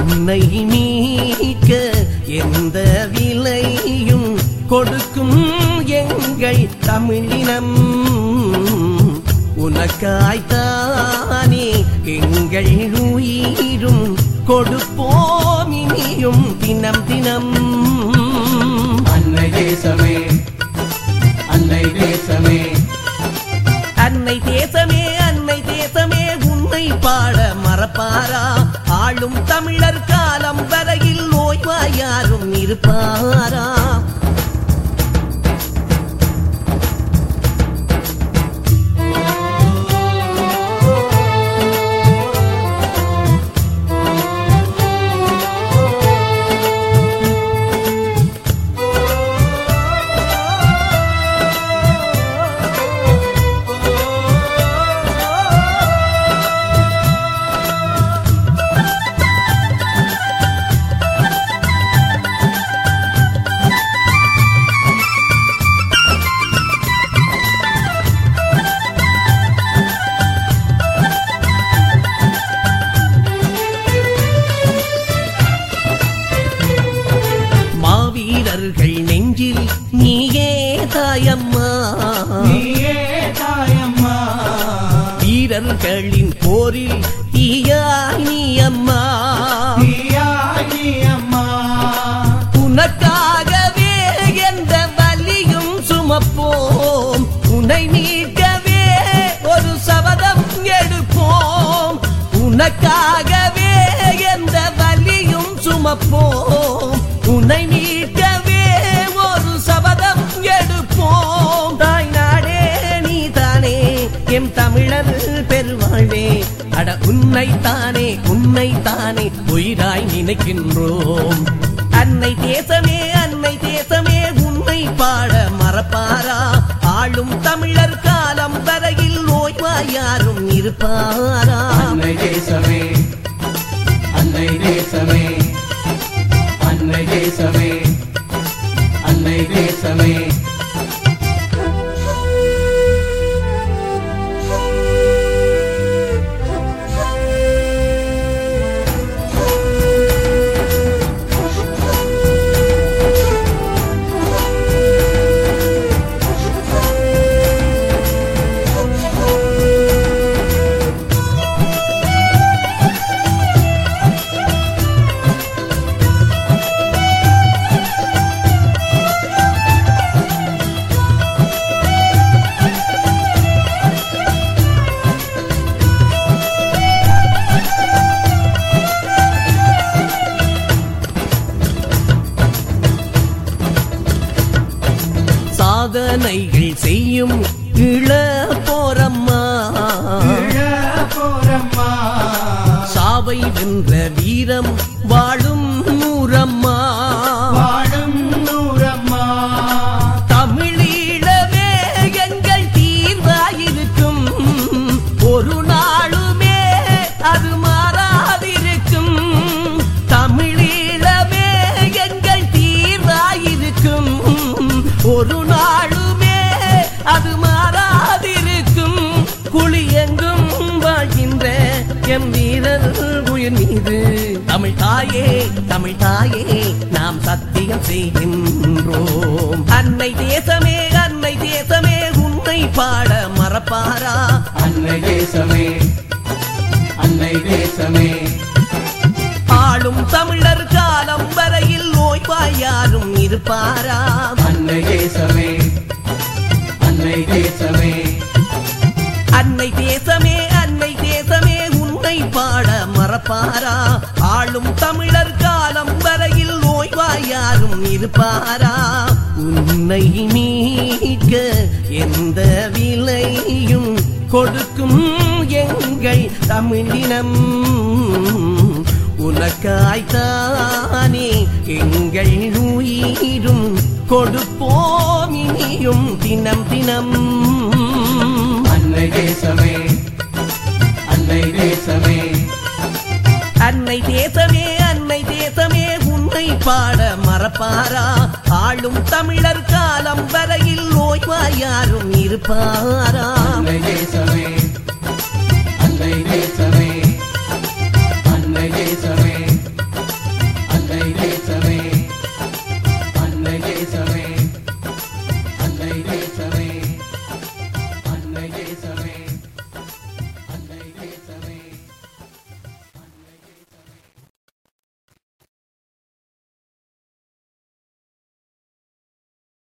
உன்னை மீட்க எந்த விலையும் கொடுக்கும் எங்கள் தமிழினம் உனக்காய்த்தானே எங்கள் உயிரும் கொடுப்போம் இனியும் தினம் தினம் அன்னை தேசமே அன்னை தேசமே அன்னை தேசமே அன்னை தேசமே உன்னை பாட மறப்பாரா ஆளும் தமிழர் காலம் வரையில் நோய்வாய் யாரும் இருப்பாரா மாவீரர்கள் நெஞ்சில் நீயே தாயம்மா நீயே தாயம்மா வீரர்களின் போரில் தீயாய் நீ அம்மா நீயாய் நீ அம்மா உனக்காகவே எந்த வலியும் சுமப்போம் உன்னை மீட்கவே ஒரு சபதம் எடுப்போம் உனக்காகவே எந்த வலியும் சுமப்போம் உன்னை மீட்கவே ஒரு சபதம் எடுப்போம் தாய் நாடே நீ தானே எம் தமிழர் பெருவாழ்வே அட உன்னை தானே உன்னை தானே உயிராய் நினைக்கின்றோம் அன்னை தேசமே அன்னை தேசமே உன்னை பாட மறப்பாரா ஆளும் தமிழர் காலம் வரையில் நோய்வாய் யாரும் இருப்பாரா அன்னை தேசமே அன்னை தேசமே அன்னை தேசமே அன்னை தேசமே சாதனைகள் செய்யும் இள போரம்மா போறம்மா சாவை வென்ற வீரம் வாழும் நூறம்மா வாழும் நூறம்மா தமிழீழமே எங்கள் தீர்வாயிருக்கும் ஒரு நாளுமே அது மாறாதிருக்கும் தமிழீழமே எங்கள் தீர்வாயிருக்கும் ஒரு நாளுமே அது மாறாதிருக்கும் குழியெங்கும் வாழ்கின்ற எம் வீரர் உயிர் மீது தமிழ் தாயே தமிழ் தாயே நாம் சத்தியம் செய்கின்றோம் அன்னை தேசமே அன்னை தேசமே உன்னை பாட மறப்பாரா அன்னை தேசமே அன்னை தேசமே ஆளும் தமிழர் காலம் வரையில் நோய்வாய் யாரும் இருப்பாரா அன்னை தேசமே அன்னை தேசமே அன்னை தேசமே அன்னை தேசமே உன்னை பாட மறப்பாரா ஆளும் தமிழர் காலம் வரையில் நோய்வாய் யாரும் இருப்பாரா உன்னை மீட்க எந்த விலையும் கொடுக்கும் எங்கள் தமிழினம் உனக்காய்த்தானே எங்கள் உயிரும் கொடுப்போம் இனியும் தினம் தினம் அன்னை தேசமே அன்னை தேசமே அன்னை தேசமே அன்னை தேசமே உன்னை பாட மறப்பாரா ஆளும் தமிழர் காலம் வரையில் நோய்வாய் யாரும் இருப்பாரா